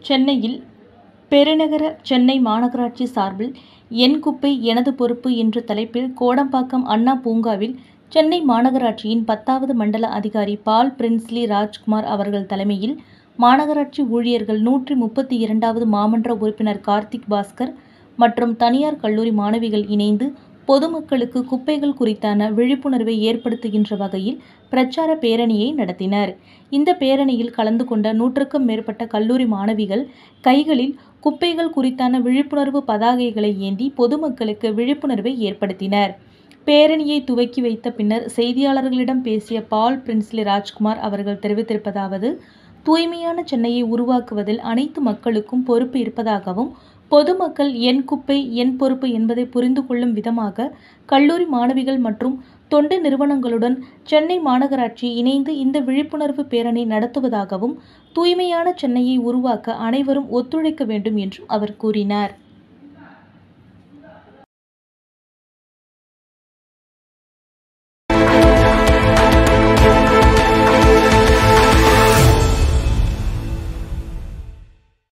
சென்னையில் பெருநகர சென்னை மாநகராட்சி சார்பில் என் குப்பை எனது பொறுப்பு என்ற தலைப்பில் கோடம்பாக்கம் அண்ணா பூங்காவில் சென்னை மாநகராட்சியின் பத்தாவது மண்டல அதிகாரி பால் பிரின்ஸ்லி ராஜ்குமார் அவர்கள் தலைமையில் மாநகராட்சி ஊழியர்கள் நூற்றி முப்பத்தி இரண்டாவது மாமன்ற உறுப்பினர் கார்த்திக் பாஸ்கர் மற்றும் தனியார் கல்லூரி மாணவிகள் இணைந்து பொதுமக்களுக்கு குப்பைகள் குறித்தான விழிப்புணர்வை ஏற்படுத்துகின்ற வகையில் பிரச்சார பேரணியை நடத்தினர் இந்த பேரணியில் கலந்து கொண்ட நூற்றுக்கும் மேற்பட்ட கல்லூரி மாணவிகள் கைகளில் குப்பைகள் குறித்தான விழிப்புணர்வு பதாகைகளை ஏந்தி பொதுமக்களுக்கு விழிப்புணர்வை ஏற்படுத்தினர் பேரணியை துவக்கி வைத்த பின்னர் செய்தியாளர்களிடம் பேசிய பால் பிரின்ஸ்லி ராஜ்குமார் அவர்கள் தெரிவித்திருப்பதாவது தூய்மையான சென்னையை உருவாக்குவதில் அனைத்து மக்களுக்கும் பொறுப்பு இருப்பதாகவும் பொதுமக்கள் என் குப்பை என் பொறுப்பு என்பதை புரிந்து கொள்ளும் விதமாக கல்லூரி மாணவிகள் மற்றும் தொண்டு நிறுவனங்களுடன் சென்னை மாநகராட்சி இணைந்து இந்த விழிப்புணர்வு பேரணி நடத்துவதாகவும் தூய்மையான சென்னையை உருவாக்க அனைவரும் ஒத்துழைக்க வேண்டும் என்றும் அவர் கூறினார்